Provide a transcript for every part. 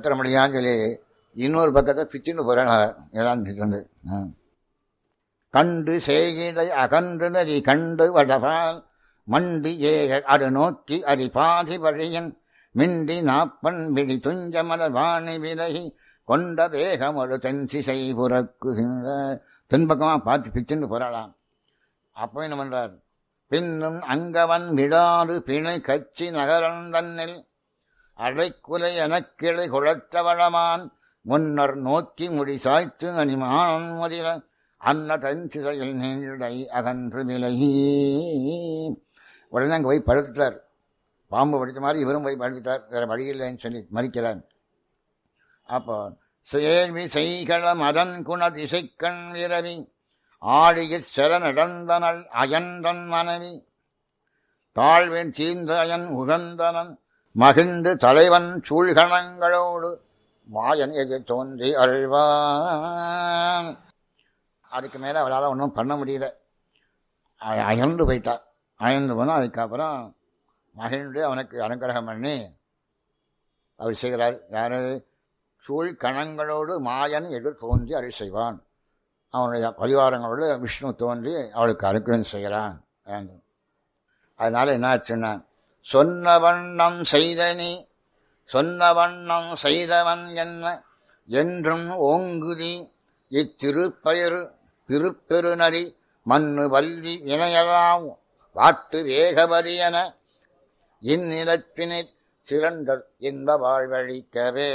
படுத்துற முடியான்னு சொல்லி இன்னொரு பக்கத்தை பிச்சுன்னு போறாங்க எல்லாம் பிச்சுண்டு. ஆ. கண்டு செய்கிடை அகன்று நரி கண்டு வடபால் மண்டி ஏக அரு நோக்கி அரி பாதி வழியன் மிண்டி நாப்பன் விழி துஞ்ச மலர் வாணி விலகி கொண்ட வேகம் ஒரு தென் திசை புறக்குகின்ற தென்பக்கமா பார்த்து பிச்சுன்னு போறாளாம் அப்போ என்ன பண்றார் பின்னும் அங்கவன் விடாறு பிணை கச்சி நகரன் தன்னில் அழைக்குலை எனக்கிளை குழத்தவளமான் முன்னர் நோக்கி முடி சாய்த்து அனிமானன் முதிர அன்ன தன் சிறையில் நீண்டை அகன்று விலகி உடனே அங்கே போய் படுத்துட்டார் பாம்பு படித்த மாதிரி இவரும் போய் படுத்துட்டார் வேற வழி இல்லைன்னு சொல்லி மறிக்கிறார் அப்போ சேல்வி செய்கள மதன் குண திசைக்கண் விரவி ஆழியிற் செல நடந்தனள் அயன்றன் மனைவி தாழ்வின் சீர்ந்த அயன் உகந்தனன் மகிழ்ந்து தலைவன் சூழ்கணங்களோடு மாயன் எதிர் தோன்றி அழ்வான் அதுக்கு மேலே அவளால் ஒன்றும் பண்ண முடியல அ- அயர்ந்து போயிட்டா அயர்ந்து போனால் அதுக்கப்புறம் மகிழ்ந்து அவனுக்கு அனுகிரகம் பண்ணி அவர் செய்கிறார் யாரு சூழ் கணங்களோடு மாயன் எதிர் தோன்றி அருள் செய்வான் அவனுடைய பரிவாரங்களோடு விஷ்ணு தோன்றி அவளுக்கு அனுகிரகம் செய்கிறான் என்று. அதனால என்ன ஆச்சுன்னா சொன்ன வண்ணம் செய்த நீ சொன்ன வண்ணம் செய்தவன் என்ன என்றும் ஓங்குதி இத்திருப்பெயரு திருப்பெருநரி மண்ணு வல்வி வினையலாம் வாட்டு வேகவரியன இந்நிலப்பினிற் சிறந்த இன்ப வாழ்வழிக்கவே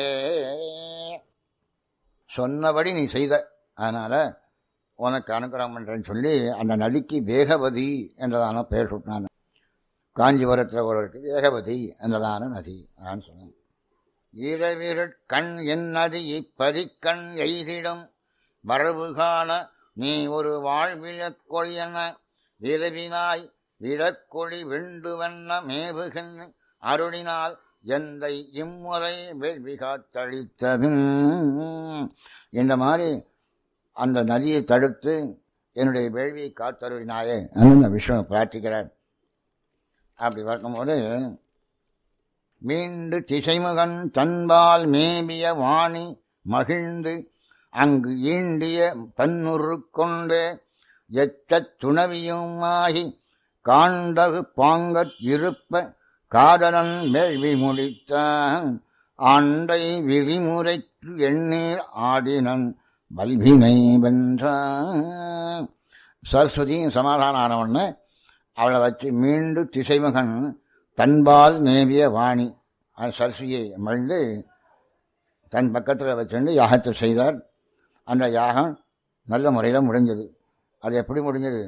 சொன்னபடி நீ செய்த அதனால உனக்கு அனுகிரகம் பண்றேன்னு சொல்லி அந்த நதிக்கு வேகவதி என்றதான பெயர் சுட்டினான் காஞ்சிபுரத்தில் ஒரு இருக்கு வேகவதி என்றதான நதி நான் சொன்னேன் இரவிருட்கண் என் நதி இப்பதிக்கண் எய்திடும் வரவு காண நீ ஒரு வாழ்விழக்கொழியன விரவினாய் விழக்கொழி வெண்டுவண்ண மேவுகின் அருளினால் எந்தை இம்முறை வேள்வி காத்தளித்ததும் இந்த மாதிரி அந்த நதியை தடுத்து என்னுடைய வேள்வியை காத்தருளினாயே அந்த விஷ்ணு பிரார்த்திக்கிறார் அப்படி பார்க்கும்போது மீண்டு திசைமுகன் தன்பால் மேவிய வாணி மகிழ்ந்து அங்கு ஈண்டிய தன்னுரு கொண்டு எச்சத் துணவியுமாகி காண்டகு பாங்கற் இருப்ப காதலன் வேள்வி முடித்தான் ஆண்டை விதிமுறைக்கு எண்ணீர் ஆடினன் வல்வினை வென்றான் சரஸ்வதியும் சமாதானம் ஆன உடனே அவளை வச்சு மீண்டு திசைமகன் தன்பால் மேவிய வாணி அந்த சரஸ்வதியை மகிழ்ந்து தன் பக்கத்தில் வச்சுட்டு யாகத்தை செய்தார் அந்த யாகம் நல்ல முறையில் முடிஞ்சது அது எப்படி முடிஞ்சது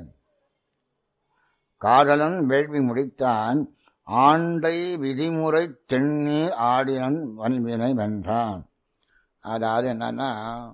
காதலன் வேள்வி முடித்தான் ஆண்டை விதிமுறை தென்னீர் ஆடினன் வன்வினை வென்றான் அதாவது என்னன்னா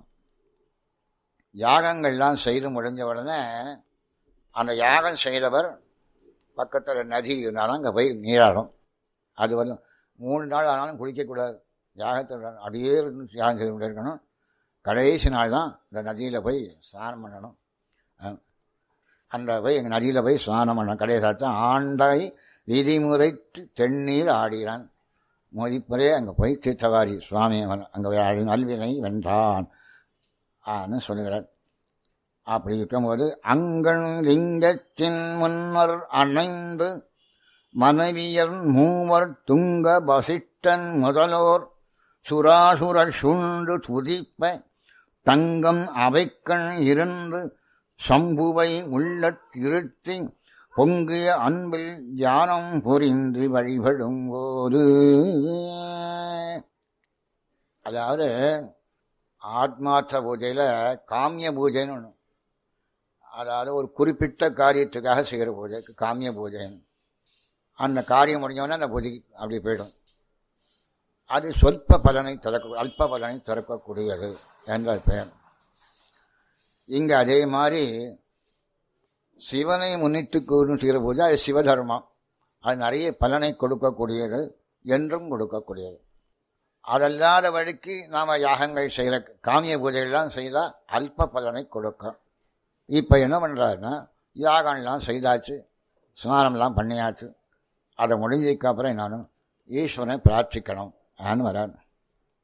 யாகங்கள்லாம் செய்து முடிஞ்ச உடனே அந்த யாகம் செய்தவர் பக்கத்தில் நதி இருந்தாலும் அங்கே போய் நீராடும் அது வந்து மூணு நாள் ஆனாலும் குளிக்கக்கூடாது யாகத்தில் அப்படியே இருந்து யாகம் செய்து கொண்டே இருக்கணும் கடைசி நாள் தான் இந்த நதியில் போய் ஸ்நானம் பண்ணணும் அஹ் அந்த போய் எங்கள் நதியில் போய் ஸ்நானம் பண்ணணும் கடைசி தான் ஆண்டாய் விதிமுறை தென்னீர் ஆடினான் மொழிப்புறே அங்கே போய் தீர்த்தவாரி சுவாமி அங்கே ஆடி நல்வினை வென்றான் ஆன்னு சொல்லுகிறார் அப்படி இருக்கும்போது அங்கன் லிங்கத்தின் முன்னர் அணைந்து மனைவியர் மூவர் துங்க வசிஷ்டன் முதலோர் சுராசுரர் சுண்டு துதிப்ப தங்கம் அவைக்கண் இருந்து சம்புவை உள்ளத் திருத்தி பொங்கிய அன்பில் தியானம் புரிந்து வழிபடும் போது அதாவது ஆத்மார்த்த பூஜையில் காமிய பூஜைன்னு ஒன்று அதாவது ஒரு குறிப்பிட்ட காரியத்துக்காக செய்கிற பூஜைக்கு காமிய பூஜைன்னு அந்த காரியம் முடிஞ்சவொடனே அந்த பூஜை அப்படி போயிடும் அது சொற்ப பலனை திறக்க அல்ப பலனை திறக்கக்கூடியது என்ற பெயர் இங்கே அதே மாதிரி சிவனை முன்னிட்டு கூறும் செய்கிற பூஜை அது சிவதர்மம் அது நிறைய பலனை கொடுக்கக்கூடியது என்றும் கொடுக்கக்கூடியது அதல்லாத வழிக்கு நாம் யாகங்கள் செய்கிற காமிய பூஜைகள்லாம் செய்தால் அல்ப பலனை கொடுக்கும் இப்போ என்ன பண்ணுறாருன்னா யாகம்லாம் செய்தாச்சு ஸ்நானம்லாம் பண்ணியாச்சு அதை முடிஞ்சதுக்கு அப்புறம் என்னாலும் ஈஸ்வரனை பிரார்த்திக்கணும் ஆன்னு வரார்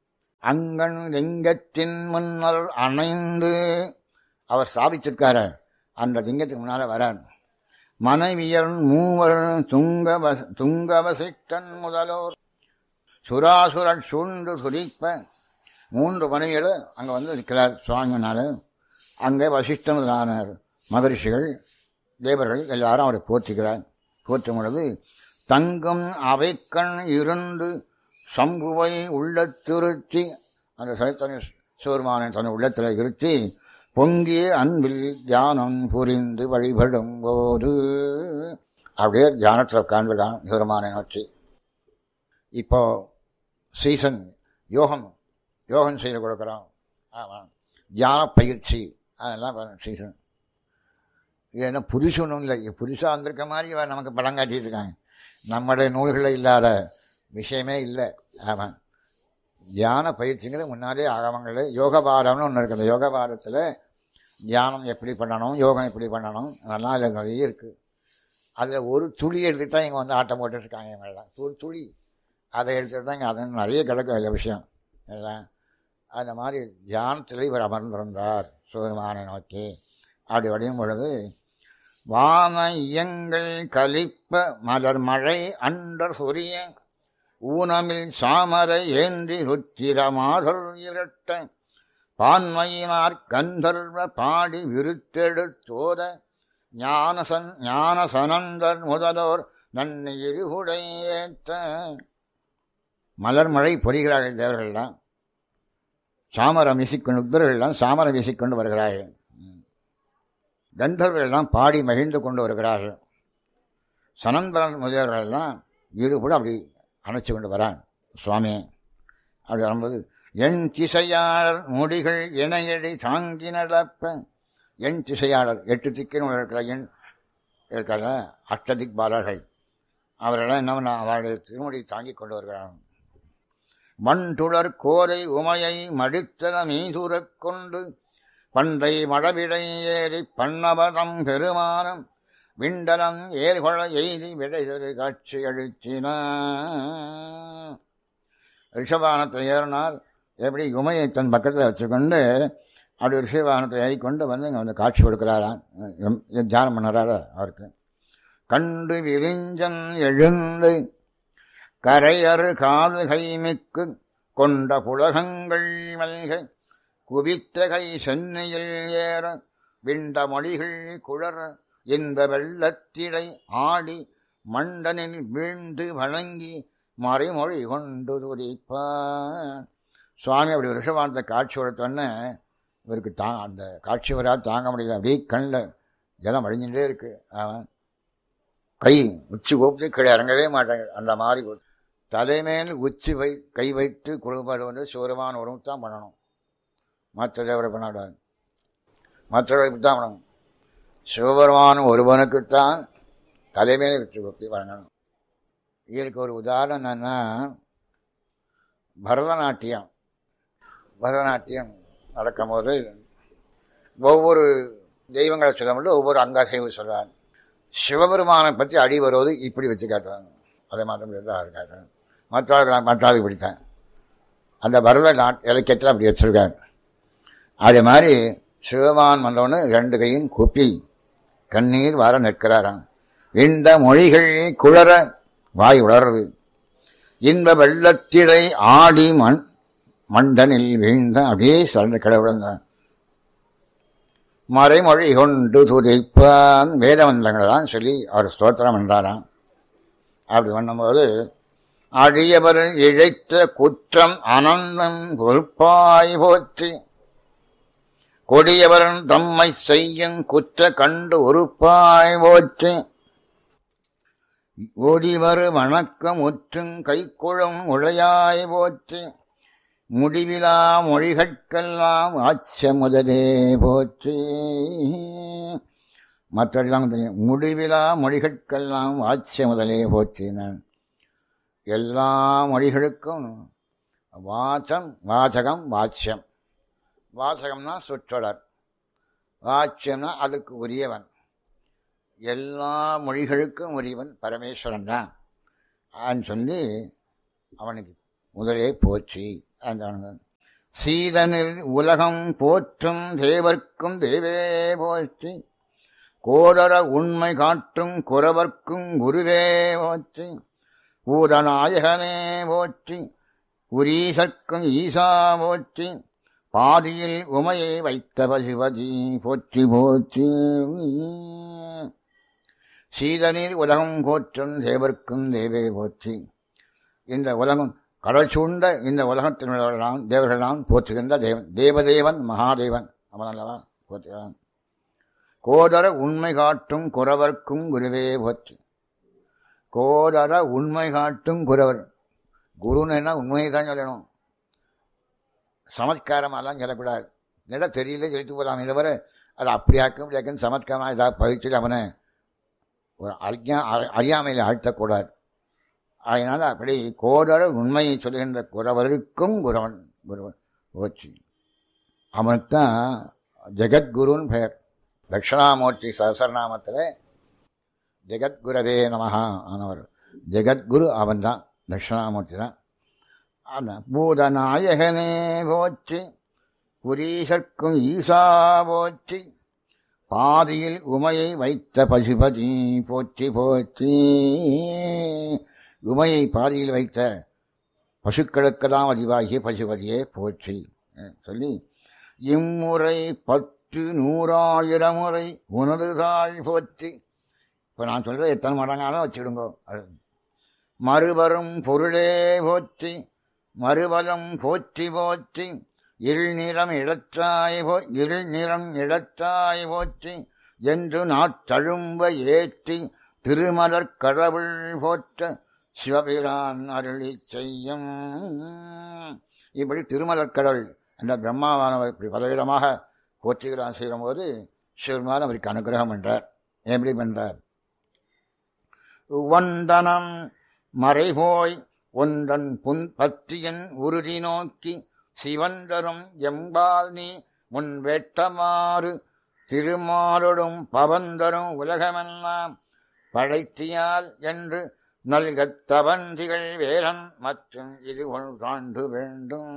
அங்கன் லிங்கத்தின் முன்னர் அணைந்து அவர் ஸ்தாபிச்சிருக்காரு அந்த லிங்கத்துக்கு முன்னால வரார் மனைவியர் மூவர் துங்கவ துங்கவசிட்டன் முதலோர் சுராசுரர் சூழ்ந்து சுரிப்ப மூன்று மனைவியர் அங்க வந்து நிற்கிறார் சுவாமினால அங்கே வசிஷ்டனானார் மகரிஷிகள் தேவர்கள் எல்லாரும் அவரை போற்றுகிறார் போற்றும் பொழுது தங்கம் அவைக்கண் இருந்து சம்புவை உள்ளத்திருத்தி அந்த சைத்தன்ய சிவருமானை தன் உள்ளத்தில் இருத்தி பொங்கிய அன்பில் தியானம் புரிந்து வழிபடும் போது அப்படியே தியானத்தில் உட்கார்ந்துருக்கான் சிவருமானை நோக்கி இப்போ சீசன் யோகம் யோகம் செய்து கொடுக்குறோம் ஆமாம் தியான பயிற்சி அதெல்லாம் சீசன் ஏன்னா புதுசு ஒன்றும் இல்லை புதுசாக வந்திருக்க மாதிரி இவன் நமக்கு படம் காட்டிட்டு இருக்காங்க நம்முடைய நூல்களில் இல்லாத விஷயமே இல்லை ஆமாம் தியான பயிற்சிங்கிறது முன்னாடியே ஆகமங்களில் யோக பாரம்னு ஒன்று இருக்குது யோக பாரத்தில் தியானம் எப்படி பண்ணணும் யோகம் எப்படி பண்ணணும் அதெல்லாம் அதில் நிறைய இருக்குது அதில் ஒரு துளி எடுத்துட்டு தான் இங்கே வந்து ஆட்டம் போட்டுருக்காங்க இவங்கெல்லாம் ஒரு துளி அதை எடுத்துட்டு தான் இங்கே அது நிறைய கிடக்கும் அதில் விஷயம் எல்லாம் அந்த மாதிரி தியானத்தில் இவர் அமர்ந்திருந்தார் சிவருமானை நோக்கி அப்படி வடியும் பொழுது வான இயங்கள் கலிப்ப மலர் மழை அண்டர் சொரிய ஊனமில் சாமரை ஏந்தி ருச்சிரமாதல் இரட்ட பான்மையினார் கந்தர்வ பாடி விருத்தெடுத்தோத ஞானசன் ஞானசனந்தர் முதலோர் நன்னை இருகுடையேத்த மலர் மழை பொறிகிறார்கள் தேவர்கள்லாம் சாமரம் வீசிக்கொண்டு உத்தரர்கள்லாம் சாமரம் வீசிக்கொண்டு வருகிறார்கள் கந்தர்கள்லாம் பாடி மகிழ்ந்து கொண்டு வருகிறார்கள் சனந்தரன் முதல்வர்கள்லாம் ஈடுபட அப்படி அணைச்சு கொண்டு வரான் சுவாமி அப்படி வரும்போது என் திசையாளர் முடிகள் இணையடி தாங்கி நடப்ப என் திசையாளர் எட்டு திக்கின்னு இருக்கிற எண் இருக்கிற அஷ்டதிக் பாலர்கள் அவரெல்லாம் என்ன பண்ண அவருடைய திருமுடி தாங்கி கொண்டு வருகிறார்கள் மண்துளர் கோரை உமையை மடித்தன மீதுரக் கொண்டு பண்டை மழவிடை ஏறி பண்ணவதம் பெருமானம் விண்டலம் ஏர்கொள எய்தி விடைதரு காட்சி அழுத்தின ரிஷபானத்தில் ஏறினார் எப்படி உமையை தன் பக்கத்தில் வச்சுக்கொண்டு அப்படி ரிஷபானத்தை ஏறிக்கொண்டு வந்து இங்கே வந்து காட்சி கொடுக்குறாராம் தியானம் பண்ணுறாரா அவருக்கு கண்டு விரிஞ்சன் எழுந்து கரையறு காது கைமிக்கு கொண்ட புலகங்கள் மல்க குவித்த கை சென்னையில் ஏற விண்ட மொழிகள் குழற இந்த வெள்ளத்திடை ஆடி மண்டனில் வீழ்ந்து வழங்கி மறைமொழி கொண்டு துதிப்பார் சுவாமி அப்படி ரிஷபானத்தை காட்சி கொடுத்தோன்னே இவருக்கு தா அந்த காட்சி வரா தாங்க முடியல அப்படியே கண்ணில் ஜலம் வழிஞ்சுட்டே இருக்கு அவன் கை உச்சி கோப்பி கீழே இறங்கவே மாட்டாங்க அந்த மாதிரி தலைமேல் உச்சி வை கை வைத்து குழுபாடு வந்து சிவருமான உறவு தான் பண்ணணும் மற்ற தேவரை பண்ணாடாது மற்றவர்களுக்கு தான் பண்ணணும் சிவபெருமான் ஒருவனுக்குத்தான் தலைமையில வச்சு கொப்பி வழங்கணும் இதற்கு ஒரு உதாரணம் என்னன்னா பரதநாட்டியம் பரதநாட்டியம் நடக்கும்போது ஒவ்வொரு தெய்வங்களை சொல்லும்போது ஒவ்வொரு அங்காசைவு சொல்கிறாங்க சிவபெருமானை பற்றி அடி வருவது இப்படி வச்சு காட்டுவாங்க அதை மாற்ற முடியாது காட்டுறாங்க மற்றவர்கள் மற்றவர்களுக்கு பிடித்தேன் அந்த பரத நாட் இலக்கியத்தில் அப்படி வச்சிருக்காங்க அதே மாதிரி சிவபான் மன்றவனு ரெண்டு கையும் கூப்பி கண்ணீர் வர நிற்கிறாராம் இந்த மொழிகள் குளற வாய் உளறது இன்ப வெள்ளத்திடை ஆடி மண் மண்டனில் வீழ்ந்த அப்படியே சரண்டு கடவுள் மறைமொழி கொண்டு துதிப்பான் வேதமந்திரங்களை தான் சொல்லி அவர் ஸ்தோத்திரம் என்றாராம் அப்படி பண்ணும்போது அழியவர் இழைத்த குற்றம் அனந்தம் பொறுப்பாய் போற்றி கொடியவரன் தம்மை செய்யும் குற்ற கண்டு உறுப்பாய் போற்றி ஒடிவரு வணக்கம் முற்றும் கைக்குழும் உழையாய் போற்றி முடிவிலா மொழிகட்கெல்லாம் ஆச்ச முதலே போற்றி மற்றெல்லாம் தெரியும் முடிவிலா மொழிகட்கெல்லாம் ஆச்ச முதலே போற்றினான் எல்லா மொழிகளுக்கும் வாசம் வாசகம் வாச்சியம் வாசகம்னா சொற்றொடர் வாச்சியம்னா அதற்கு உரியவன் எல்லா மொழிகளுக்கும் உரியவன் பரமேஸ்வரன் தான் சொல்லி அவனுக்கு முதலே போச்சு அந்த சீதனில் உலகம் போற்றும் தேவர்க்கும் தேவே போற்றி கோதர உண்மை காட்டும் குறவர்க்கும் குருவே போற்றி பூதநாயகனே போற்றி உரீசர்க்கும் ஈசா போற்றி பாதியில் உமையை வைத்த பசுபதி போற்றி போற்றி சீதனில் உலகம் போற்றும் தேவர்க்கும் தேவே போற்றி இந்த உலகம் கடல் சூழ்ந்த இந்த உலகத்தினுள்ளவர்களாம் தேவர்களாம் போற்றுகின்ற தேவன் தேவதேவன் மகாதேவன் அவன் அல்லவா போற்றுகிறான் கோதர உண்மை காட்டும் குறவர்க்கும் குருவே போற்றி கோதர உண்மை காட்டும் குறவர் குருன்னா உண்மையை தான் சொல்லணும் சமத்காரமெல்லாம் சொல்லக்கூடாது நிட தெரியல சொல்லிட்டு போகலாம் இதுவரை அது அப்படியாக்கும் இப்படியாக்கும் சமத்காரமாக ஏதாவது பயிற்சி அவனை ஒரு அறியா அறியாமையில் ஆழ்த்தக்கூடாது அதனால் அப்படி கோதர உண்மையை சொல்கின்ற குறவருக்கும் குரவன் குருவன் போச்சு அவனுக்குத்தான் ஜெகத்குருன்னு பெயர் தட்சிணாமூர்த்தி சகசரநாமத்தில் ஜெகத்குரவே நமஹா ஆனவர் ஜெகத்குரு அவன் தான் தட்சிணாமூர்த்தி தான் அந்த பூதநாயகனே போற்றி புரீசர்க்கும் ஈசா போற்றி பாதியில் உமையை வைத்த பசுபதி போற்றி போற்றி உமையை பாதியில் வைத்த பசுக்களுக்கெல்லாம் அதிவாகிய பசுபதியே போற்றி சொல்லி இம்முறை பத்து நூறாயிரம் முறை உனது தாழ் போற்றி இப்போ நான் சொல்கிறேன் எத்தனை மடங்காலும் வச்சுடுங்கோ மறுவரும் பொருளே போற்றி மறுபலம் போற்றி போற்றி இருள் நிறம் இடற்றாய் போ இருள் நிறம் இடற்றாய் போற்றி என்று நாட்டழும்ப ஏற்றி திருமலர் கடவுள் போற்ற சிவபிரான் அருளி செய்யும் இப்படி திருமலர் கடவுள் என்ற பிரம்மாவானவர் இப்படி பலவிதமாக போற்றுகிறான் செய்யும்போது சிவருமான் அவருக்கு அனுகிரகம் என்றார் எப்படி பண்றார் வந்தனம் மறைபோய் ஒன்றன் புன் பத்தியன் உறுதி நோக்கி சிவந்தரும் எம்பால் நீ முன் வெட்டமாறு திருமாலொடும் பவந்தரும் உலகமெல்லாம் படைத்தியால் என்று நல்கத் தவந்திகள் வேலன் மற்றும் இது ஒன்றாண்டு வேண்டும்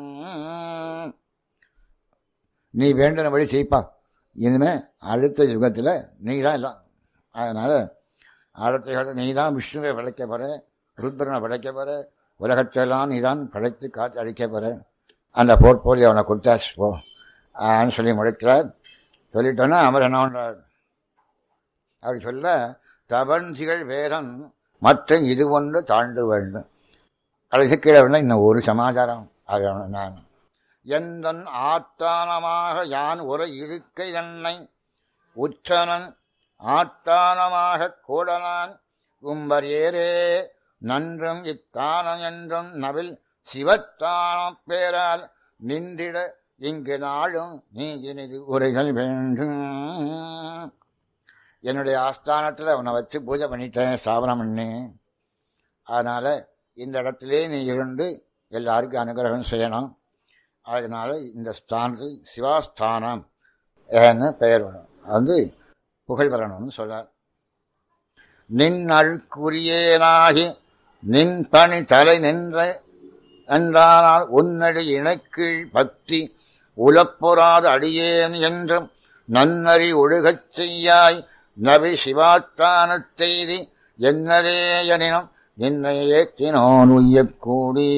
நீ வேண்டினபடி செய்ப்பா இனிமே அடுத்த யுகத்தில் நீ தான் எல்லாம் அதனால் அடுத்த யுகத்தில் நீ தான் விஷ்ணுவை படைக்க போகிற ருத்ரனை படைக்க போகிற உலகத்தெல்லாம் நீ தான் படைத்து காத்து அழிக்க போகிற அந்த போர்ட்போலியோ அவனை கொடுத்தாச்சு போ ஆன்னு சொல்லி முடிக்கிறார் சொல்லிட்டோன்னா அவர் என்ன பண்ணுறார் அப்படி சொல்ல தபன்சிகள் வேதம் மற்ற இது ஒன்று தாண்டு வேண்டும் கடைசி கீழே வேண்டாம் இன்னும் ஒரு சமாச்சாரம் அது நான் எந்தன் ஆத்தானமாக யான் ஒரு இருக்கை தன்னை உற்றனன் ஆத்தானமாக கூடனான் உம்பர் ஏரே நன்றும் இத்தானம் என்றும் நவில் சிவத்தானம் பேரால் நின்றிட இங்கு நாளும் நீ இனிது உரைகள் வேண்டும் என்னுடைய ஆஸ்தானத்தில் உன்னை வச்சு பூஜை பண்ணிட்டேன் ஸ்தாபனம் பண்ணி அதனால் இந்த இடத்திலே நீ இருந்து எல்லாருக்கும் அனுகிரகம் செய்யணும் அதனால இந்த ஸ்தானத்துக்கு சிவாஸ்தானம் ஏன்னு பெயர் வரும் அது வந்து புகழ் வரணும்னு சொல்றார் நின் அழுக்குரியேனாகி நின் பணி தலை நின்ற என்றானால் உன்னடி இணைக்கீழ் பக்தி உலப்புறாது அடியேன் என்றும் நன்னறி ஒழுகச் செய்யாய் நபி சிவாத்தானச் செய்தி என்னரே எனினும் நின்னை ஏற்றினோன் உய்யக்கூடி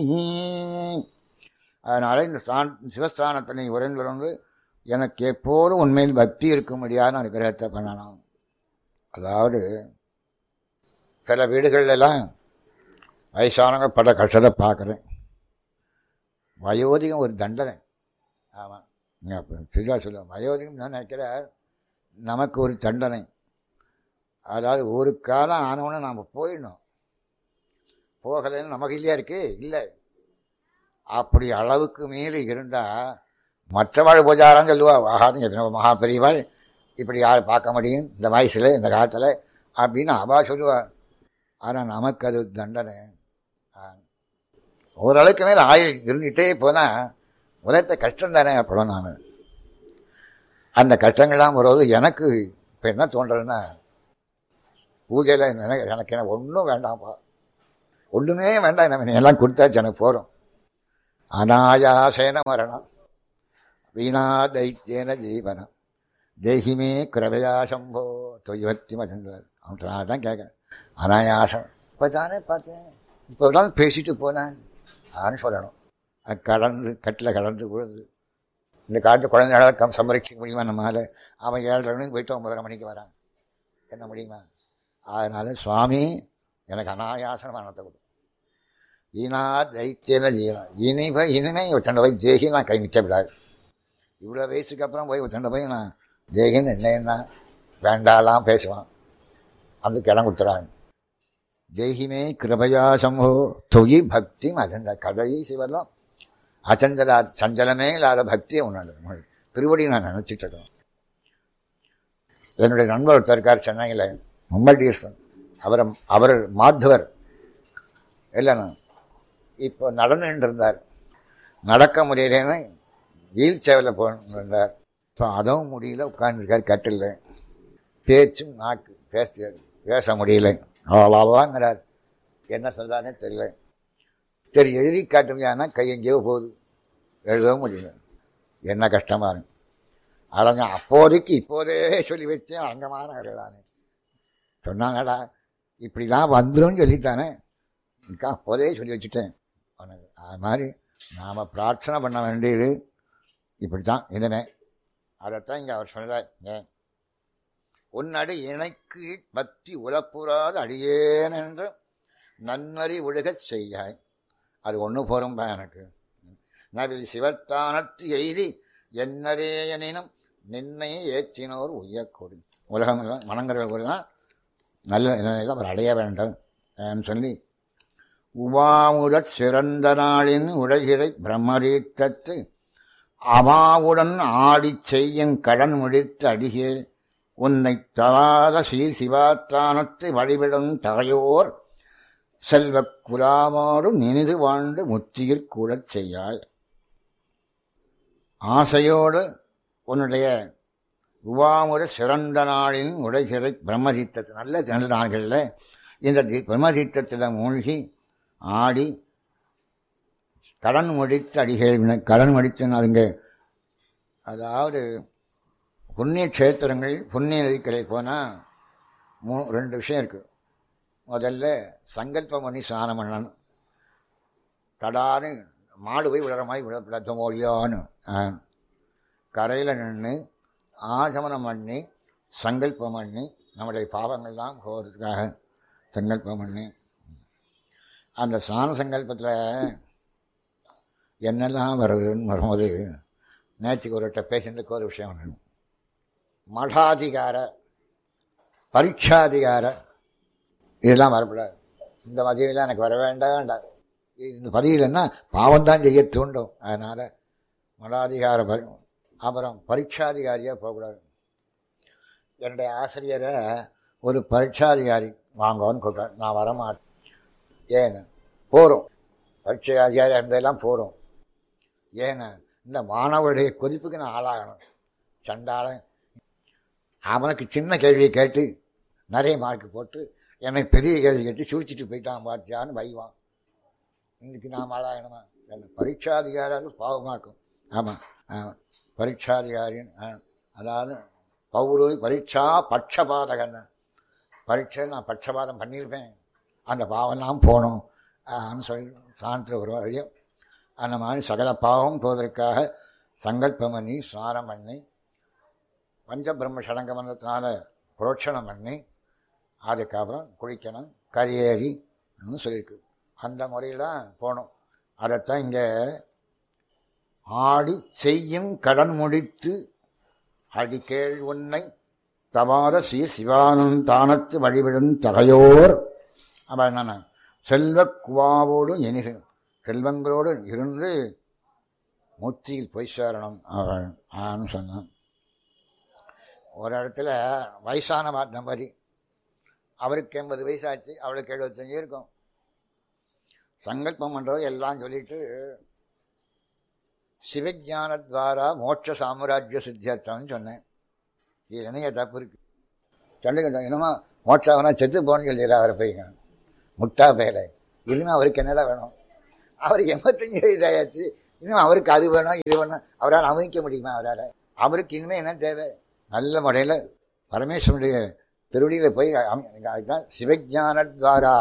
அதனால இந்த ஸ்தான் சிவஸ்தானத்தினை உறைந்து எனக்கு எப்போதும் உண்மையில் பக்தி இருக்கும்படியான அனுகிரகத்தை பண்ணணும் அதாவது சில வீடுகள்லாம் வயசானவங்க பட கஷ்டத்தை பார்க்குறேன் வயோதிகம் ஒரு தண்டனை ஆமாம் சரியா சொல்லுவேன் வயோதிகம் நான் நினைக்கிறேன் நமக்கு ஒரு தண்டனை அதாவது ஒரு காலம் ஆனவுடனே நாம் போயிடணும் போகலைன்னு நமக்கு இல்லையா இருக்கு இல்லை அப்படி அளவுக்கு மீறி இருந்தால் மற்றவாள் பூஜாரம் சொல்லுவா ஆஹா நீங்க மகா பெரியவாள் இப்படி யார் பார்க்க முடியும் இந்த வயசில் இந்த காலத்தில் அப்படின்னு அவா சொல்லுவா ஆனால் நமக்கு அது தண்டனை ஓரளவுக்கு மேலே ஆயுள் இருந்துகிட்டே போனால் உலகத்தை கஷ்டம் தானே அப்படம் நான் அந்த கஷ்டங்கள்லாம் வருவது எனக்கு இப்போ என்ன தோன்றதுன்னா பூஜையில் எனக்கு எனக்கு என்ன ஒன்றும் வேண்டாம்ப்பா ஒன்றுமே வேண்டாம் நம்ம எல்லாம் கொடுத்தாச்சு எனக்கு போகிறோம் அநாயாசேன மரணம் வீணா தைத்தியன ஜீவனம் தேகிமே கிருபையா சம்போ தொய்வத்தி மசந்தார் அவன் தான் கேட்குறேன் அனாயாசம் இப்போ தானே பார்த்தேன் இப்போ தான் பேசிட்டு போனேன் ஆன்னு சொல்லணும் அது கடந்து கட்டில் கடந்து விழுது இந்த காட்டு குழந்தைகளை கம் சம்பரிக்க முடியுமா நம்மளால் அவன் ஏழரை மணிக்கு போயிட்டு ஒன்பதரை மணிக்கு வரான் என்ன முடியுமா அதனால சுவாமி எனக்கு அனாயாசன மரணத்தை கொடு ஈனா தைத்தியன ஜீவனம் இனிமே இனிமே சண்டை போய் தேகி நான் கை நிற்க விடாது இவ்வளோ வயசுக்கு அப்புறம் போய் சண்டை போய் நான் தேகின்னு என்ன என்ன வேண்டாலாம் பேசுவான் அதுக்கு இடம் கொடுத்துறாங்க தேகிமே கிருபையா சம்போ தொகி பக்தி அசந்த கடைசி வரலாம் அச்சஞ்சலா சஞ்சலமே இல்லாத பக்தியை உணர்ந்து திருவடி நான் நினச்சிட்டு இருக்கேன் என்னுடைய நண்பர் ஒருத்தர் இருக்கார் சென்னையில் மும்மடீஸ்வரன் அவர் அவர் மாத்துவர் இல்லைண்ணா இப்போ நடந்துட்டு இருந்தார் நடக்க முடியலன்னு வீல் சேவரில் போயிருந்தார் இப்போ அதுவும் முடியல உட்காந்துருக்கார் கட்டில் பேச்சும் நாக்கு பேச பேச முடியல அவ்வளோவாங்கிறார் என்ன சொல்கிறானே தெரியல சரி எழுதி காட்டுமையானா கை எங்கேயோ போகுது எழுதவும் முடியல என்ன கஷ்டமா இருக்கு அடங்க அப்போதைக்கு இப்போதே சொல்லி வச்சேன் அங்கமானவர்களானே சொன்னாங்கடா இப்படிலாம் வந்துடும் சொல்லித்தானே இருக்கா அப்போதே சொல்லி வச்சுட்டேன் அவனுக்கு அது மாதிரி நாம் பிரார்த்தனை பண்ண வேண்டியது இப்படி தான் இனிமே அதைத்தான் இங்கே அவர் சொல்கிறார் ஏன் உன்னடி இணைக்கு பக்தி உலப்புறாது அடியேன் என்று நன்னறி ஒழுகச் செய்யாய் அது ஒன்று போரும்பா எனக்கு நவில் சிவத்தானத்து எய்தி என்னரேயனினும் நின்னை ஏற்றினோர் உய்யக்கூடி உலகம் வணங்குறவர்கள்லாம் நல்ல நிலையில் அவர் அடைய வேண்டும் சொல்லி உவாமுதற் சிறந்த நாளின் உலகிறை பிரம்மரீட்டத்து அவாவுடன் ஆடிச் செய்யும் கடன் முடித்து அடிகே உன்னை தவாத சீர் சிவாத்தானத்தை வழிவிடும் தகையோர் செல்வக் குலாமோடு நினிது வாழ்ந்து முத்தியில் கூடச் செய்யாய் ஆசையோடு உன்னுடைய உவாமுற சிறந்த நாளின் உடைசிறை பிரம்மதீத்தத்து நல்ல நல்ல நாள்களில் இந்த பிரம்மதீத்தத்தில் மூழ்கி ஆடி கடன் முடித்து அடிகள் கடன் முடித்து அதுங்க அதாவது புண்ணிய கஷேத்திரங்கள் புண்ணிய நதிக்கரை போனால் மூ ரெண்டு விஷயம் இருக்குது முதல்ல சங்கல்பம் பண்ணி ஸ்நானம் பண்ணணும் தடான்னு மாடு போய் விடுற மாதிரி விடப்படாத மொழியான்னு கரையில் நின்று ஆசமனம் பண்ணி சங்கல்பம் பண்ணி நம்முடைய பாவங்கள்லாம் போகிறதுக்காக சங்கல்பம் பண்ணி அந்த ஸ்நான சங்கல்பத்தில் என்னெல்லாம் வருதுன்னு வரும்போது நேற்றுக்கு ஒரு பேசுறதுக்கு ஒரு விஷயம் வேணும் மடாதிகார பரீட்சாதிகார இதெல்லாம் வரக்கூடாது இந்த மதியெல்லாம் எனக்கு வர வேண்டாம் வேண்டாம் இந்த பதிவில்னா பாவம் தான் செய்ய தூண்டும் அதனால் மடாதிகார பரி அப்புறம் பரீட்சாதிகாரியாக போகக்கூடாது என்னுடைய ஆசிரியரை ஒரு பரீட்சாதிகாரி வாங்கன்னு கூப்பிட்டார் நான் வரமாட்டேன் ஏன்னு போகிறோம் பரீட்சை அதிகாரியாக இருந்ததெல்லாம் போகிறோம் ஏன்னு இந்த மாணவருடைய கொதிப்புக்கு நான் ஆளாகணும் சண்டாளன் அவனுக்கு சின்ன கேள்வியை கேட்டு நிறைய மார்க் போட்டு எனக்கு பெரிய கேள்வி கேட்டு சுழிச்சிட்டு போயிட்டான் பார்த்தியான்னு வைவான் இன்னைக்கு நாம் ஆளாகணுமா பரீட்சாதிகாரியாலும் பாவமாக்கும் ஆமாம் ஆமாம் பரீட்சாதிகாரின்னு அதாவது பௌரோய் பரீட்சா பட்சபாதகன் பரீட்சை நான் பட்சபாதம் பண்ணியிருப்பேன் அந்த பாவம்லாம் போகணும் சொல்லி சான்று ஒரு வழியும் அந்த மாதிரி சகல பாவம் போவதற்காக சங்கல்பம் பண்ணி ஸ்நானம் பண்ணி பஞ்சபிரம்ம சடங்கமன்றத்தினால புரோட்சணம் பண்ணி அதுக்கப்புறம் குளிக்கணும் கரியேறி சொல்லியிருக்கு அந்த முறையில் தான் போகணும் அதைத்தான் இங்கே ஆடி செய்யும் கடன் முடித்து அடிக்கேள் உன்னை தவாத சீர் சிவானந்த் தானத்து வழிவிடும் தகையோர் அவன் என்னென்ன செல்வ குவாவோடு எனிகு செல்வங்களோடு இருந்து முத்தியில் போய் சேரணும் அவன் ஆன்னு சொன்னான் ஒரு இடத்துல வயசான மாட்டின மாதிரி அவருக்கு எண்பது வயசாச்சு அவளுக்கு எழுபத்தஞ்சு இருக்கும் சங்கல்பம் பண்ணுறது எல்லாம் சொல்லிட்டு சிவஜானத்வாரா மோட்ச சாம்ராஜ்ய சித்தியர்த்தம்னு சொன்னேன் இது என்னைய தப்பு இருக்கு சொல்லுங்க என்னமா மோட்சாவனா செத்து போன்னு சொல்லிடுற அவரை போய்ங்க முட்டா பேரை இனிமே அவருக்கு என்னடா வேணும் அவர் எண்பத்தஞ்சு வயசாயாச்சு இன்னும் அவருக்கு அது வேணும் இது வேணும் அவரால் அமைக்க முடியுமா அவரால் அவருக்கு இனிமே என்ன தேவை நல்ல முறையில் பரமேஸ்வரனுடைய திருவடியில போய் அம- அதுதான் சிவஜானத்வாரா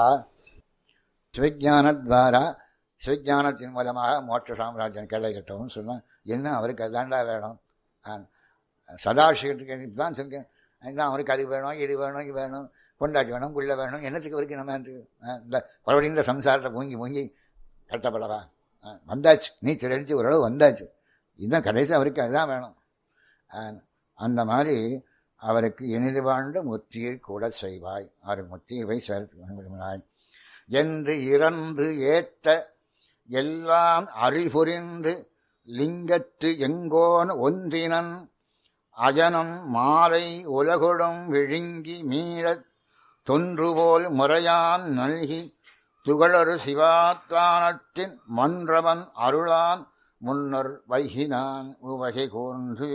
சிவஜானத்வாரா சிவஜானத்தின் மூலமாக மோட்ச சாம்ராஜ்யம் கிடைக்கட்டும் சொன்னா என்ன அவருக்கு அதாண்டா வேணும் ஆ, சதாசிவத்துக்கு தான் சொல்லிருக்கேன் அதுதான் அவருக்கு அது வேணும் இது வேணும் இது வேணும் கொண்டாட்டி வேணும் புள்ள வேணும் என்னத்துக்கு அவருக்கு நம்ம வந்து, ஆ, இந்த மறுபடியும் இந்த சம்சாரத்தை மூங்கி மூங்கி கட்டப்படவா ஆ, வந்தாச்சு நீச்சல் அடிச்சு ஓரளவு வந்தாச்சு இன்னும் கடைசி அவருக்கு அதுதான் வேணும் ஆ, அந்த மாதிரி அவருக்கு இனிது வாழ்ந்த முத்தியை கூட செய்வாய் அவர் முத்தியை சேர்த்து விரும்பினாய் என்று இறந்து ஏத்த எல்லாம் அறிபுரிந்து லிங்கத்து எங்கோன் ஒன்றினன் அஜனம் மாலை உலகுடம் விழுங்கி மீளத் தொன்றுபோல் முறையான் நல்கி துகளறு சிவாத்தானத்தின் மன்றவன் அருளான் முன்னர் வைகினான் உவகை கூர்ந்து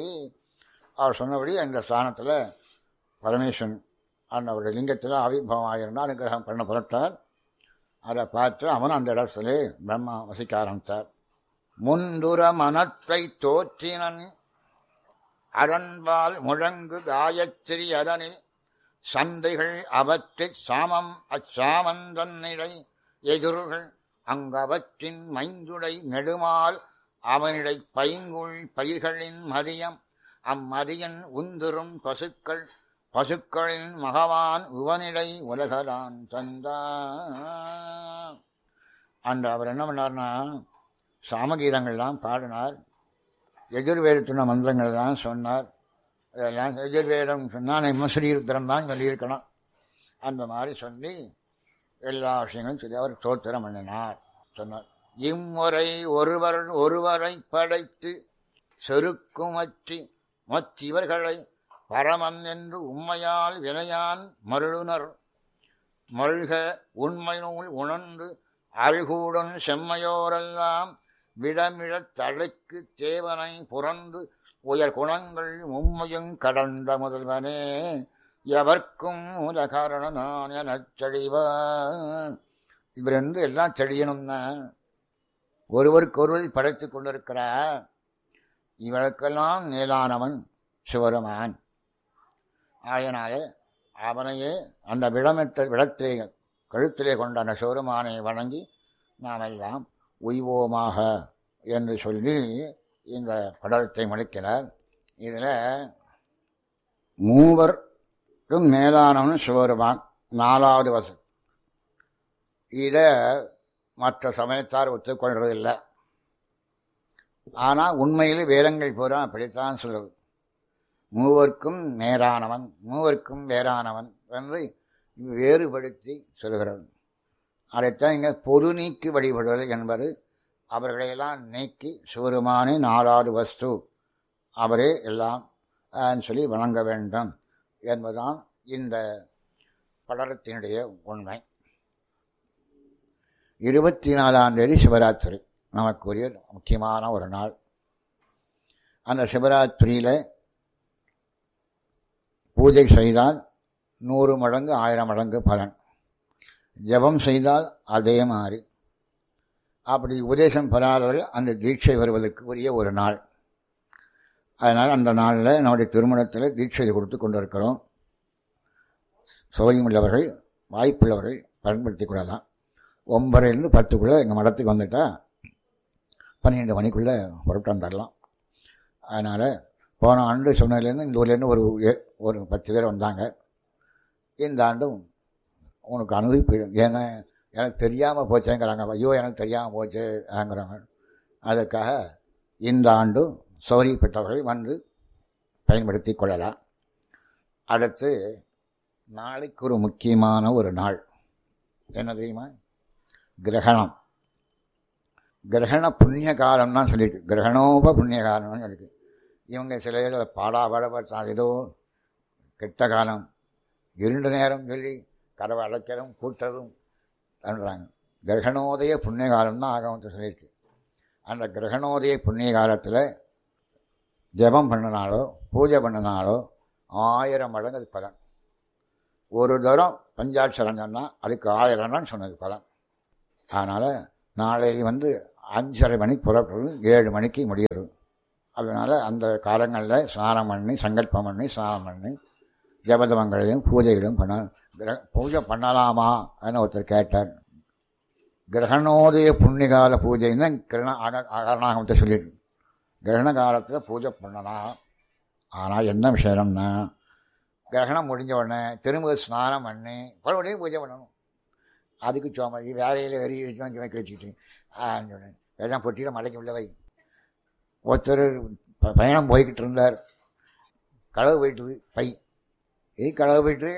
அவர் சொன்னபடி அந்த ஸ்தானத்தில் பரமேஸ்வரன் அந்த ஒரு லிங்கத்தில் ஆவிர்வாவம் ஆகியிருந்தால் அனுகிரகம் பண்ண புரட்டார் அதை பார்த்து அவன் அந்த இடத்துல பிரம்மா வசிக்க ஆரம்பித்தார் முந்துர மனத்தை தோற்றினன் அரண்பால் முழங்கு காயத்ரி அதனில் சந்தைகள் அவற்றிற் சாமம் அச்சாமந்தன்னிடை எதிர்கள் அங்கவற்றின் மைந்துடை நெடுமால் அவனிடை பைங்குள் பயிர்களின் மதியம் அம்மதியன் உந்துரும் பசுக்கள் பசுக்களின் மகவான் உவனிடை உலகலான் தந்தான் அந்த அவர் என்ன பண்ணார்னா சாமகீதங்கள்லாம் பாடினார் எதிர்வேதத்தின மந்திரங்கள் தான் சொன்னார் இதெல்லாம் எதிர்வேதம் சொன்னால் நம்ம ஸ்ரீருத்திரம் தான் சொல்லியிருக்கணும் அந்த மாதிரி சொல்லி எல்லா விஷயங்களும் சொல்லி அவர் சோத்திரம் பண்ணினார் சொன்னார் இம்முறை ஒருவர் ஒருவரை படைத்து செருக்குமற்றி மற்றிவர்களை பரமன் என்று உண்மையால் வினையான் மருளுனர் மல்க உண்மை நூல் உணர்ந்து அழுகூடன் செம்மையோரெல்லாம் விடமிழத் தழைக்கு தேவனை புறந்து உயர் குணங்கள் மும்மையும் கடந்த முதல்வனே எவர்க்கும் மூல காரணம் நான் எனச் செழிவான் இவர் வந்து எல்லாம் செழியணும்னா ஒருவருக்கொருவர் படைத்துக் கொண்டிருக்கிறார் இவளுக்கெல்லாம் மேலானவன் சிவருமான் ஆயனாலே அவனையே அந்த விடமற்ற விடத்திலே கழுத்திலே கொண்ட அந்த சிவருமானை வணங்கி நாம் எல்லாம் உய்வோமாக என்று சொல்லி இந்த படலத்தை முடிக்கிறார் இதில் மூவர்க்கும் மேலானவன் சிவருமான் நாலாவது வசம் இதை மற்ற சமயத்தார் ஒத்துக்கொள்றதில்லை ஆனால் உண்மையில் வேதங்கள் பூரா அப்படித்தான் சொல்லுது மூவர்க்கும் நேரானவன் மூவர்க்கும் வேறானவன் என்று வேறுபடுத்தி சொல்கிறது அதைத்தான் இங்கே பொது நீக்கி வழிபடுதல் என்பது அவர்களையெல்லாம் நீக்கி சிவருமானே நாலாவது வஸ்து அவரே எல்லாம் ஆஹ், சொல்லி வணங்க வேண்டும் என்பதுதான் இந்த படலத்தினுடைய உண்மை இருபத்தி நாலாம் தேதி சிவராத்திரி நமக்குரிய முக்கியமான ஒரு நாள் அந்த சிவராத்திரியில் பூஜை செய்தால் நூறு மடங்கு ஆயிரம் மடங்கு பலன் ஜெபம் செய்தால் அதே மாதிரி அப்படி உபதேசம் பெறாதவர்கள் அந்த தீட்சை வருவதற்கு உரிய ஒரு நாள் அதனால் அந்த நாளில் நம்முடைய திருமணத்தில் தீட்சை கொடுத்து கொண்டிருக்கிறோம் சௌரியமுள்ளவர்கள் வாய்ப்புள்ளவர்கள் பயன்படுத்திக் கொள்ளலாம் ஒன்பதுலேருந்து பத்துக்குள்ளே எங்கள் மடத்துக்கு வந்துட்டா பன்னிரெண்டு மணிக்குள்ளே புறப்பட்டு வந்துடலாம் அதனால் போன ஆண்டு சொன்னதுலேருந்து இந்த ஊர்லேருந்து ஒரு ஏ- ஒரு பத்து பேர் வந்தாங்க இந்த ஆண்டும் உனக்கு அனுபவிப்பிடும் ஏன்னா எனக்கு தெரியாமல் போச்சேங்கிறாங்க ஐயோ எனக்கு தெரியாமல் போச்சேங்கிறாங்க அதற்காக இந்த ஆண்டு சௌரியப்பட்டவர்கள் வந்து பயன்படுத்தி கொள்ளலாம் அடுத்து நாளைக்கு ஒரு முக்கியமான ஒரு நாள் என்ன தெரியுமா கிரகணம் கிரகண புண்ணிய காலம்னா சொல்லியிருக்கு கிரகணோப புண்ணிய காலம்னு சொல்லியிருக்கு இவங்க சில பேர் அதை பாடா பாடப்பட்டா ஏதோ கெட்ட காலம் இருண்ட நேரம் சொல்லி கதவை அடைக்கிறதும் கூட்டுறதும் பண்ணுறாங்க கிரகணோதய புண்ணிய காலம் தான் ஆகமத்தை சொல்லியிருக்கு அந்த கிரகணோதய புண்ணிய காலத்தில் ஜெபம் பண்ணினாலோ பூஜை பண்ணினாலோ ஆயிரம் மடங்கு அது பலன் ஒரு தரம் பஞ்சாட்சரம் சொன்னால் அதுக்கு ஆயிரம் தான் சொன்னது பலன் அதனால் நாளை வந்து அஞ்சரை மணிக்கு புறப்படுறது ஏழு மணிக்கு முடியுது அதனால் அந்த காலங்களில் ஸ்நானம் பண்ணி சங்கல்பம் பண்ணி ஸ்நானம் பண்ணி ஜபதமங்களையும் பூஜைகளும் பண்ண கிர- பூஜை பண்ணலாமா அப்படின்னு ஒருத்தர் கேட்டார் கிரகணோதய புண்ணியகால பூஜைன்னு கிரண அக- அகரணாகமத்தை சொல்லியிருக்கு கிரகண காலத்தில் பூஜை பண்ணலாம் ஆனால் என்ன விஷயம்னா கிரகணம் முடிஞ்ச உடனே திரும்ப ஸ்நானம் பண்ணி மறுபடியும் பூஜை பண்ணணும் அதுக்கு சோமதி வேலையில் வெறி வச்சு வாங்கி வைக்க வச்சுக்கிட்டு ஆன்னு சொன்னேன் வேதாம் பொட்டியில் மலைக்கு உள்ள வை ஒருத்தர் ப- பயணம் போய்கிட்டு இருந்தார் களவு போயிட்டுது பை ஏய் களவு போயிட்டு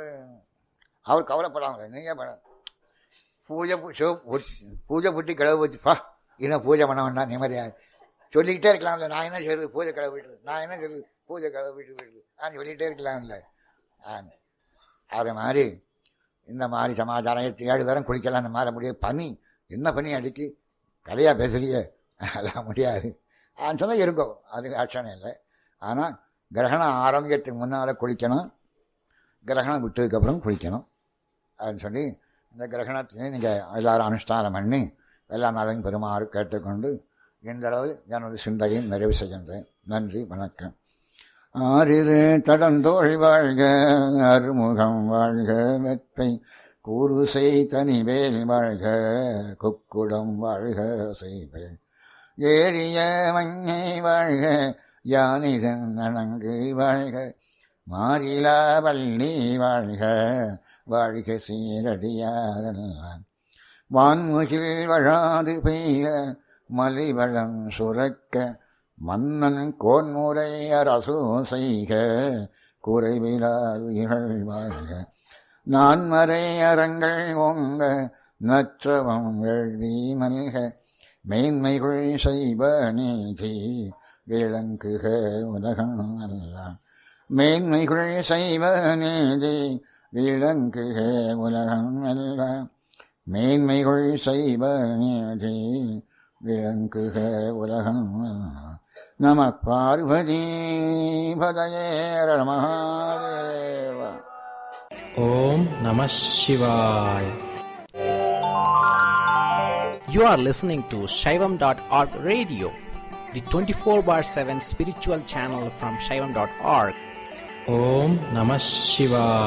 அவர் கவலைப்படாமல் நீங்கள் பட பூஜை பு- சிவ- பொட்- பூஜை புட்டி களவு வச்சு பா இன்னும் பூஜை பண்ண வேண்டாம் நிம்மதியாக சொல்லிக்கிட்டே இருக்கலாம்ல நான் என்ன செய்யுது பூஜை களவு போயிட்டு நான் என்ன செய்யுது பூஜை களவு போயிட்டு போயிட்டு ஆ சொல்லிகிட்டே இருக்கலாம்ல ஆ அதே மாதிரி இந்த மாதிரி சமாச்சாரம் எட்டு ஏழு தரம் குளிக்கலாம் இந்த மாதிரி முடியாது பனி என்ன பனி அடிக்கி கதையாக பேசுறியே அதெல்லாம் முடியாது ஆன்னு சொன்னால் இருக்கும் அது ஆட்சணம் இல்லை ஆனால் கிரகணம் ஆரம்பிக்கிறதுக்கு முன்னால் குளிக்கணும் கிரகணம் விட்டதுக்கப்புறம் குளிக்கணும் அப்படின்னு சொல்லி இந்த கிரகணத்தையும் நீங்கள் எல்லாரும் அனுஷ்டானம் பண்ணி எல்லா நாளையும் பெருமாறு கேட்டுக்கொண்டு இந்த அளவு எனது சிந்தையை நிறைவு செய்கின்றேன் நன்றி வணக்கம் ஆறிரு தடந்தோழி வாழ்க அருமுகம் வாழ்க வெப்பை கூறுசை தனிவேல் வாழ்க குக்குடம் வாழ்க செய்வேன் ஏறிய மங்கை வாழ்க யானிதன் நனங்கு வாழ்க மாறிலா வள்ளி வாழ்க வாழ்க சீரடியாரெல்லாம் வான்முகில் வழாது பெய்க மலிவளம் சுரக்க மன்னன் கோன்முறை அரசு செய்க குறைவிலாதுயிர்கள் வாழ்க நான்மறை அறங்கள் ஓங்க நற்றவம் வேள்வி மல்க மேன்மைகள் செய்வ நீதி விளங்குக உலகம் அல்ல மேன்மைகள் செய்வ நீதி விளங்குக உலகம் அல்ல மேன்மைகள் செய்வ நீதி விளங்குக உலகம் அல்ல நம Parvati பதயேர Mahadeva Om Namah Shivaya. You are listening to Shaivam.org radio, the 24 bar 7 spiritual channel from Shaivam.org. Om Namah Shivaya.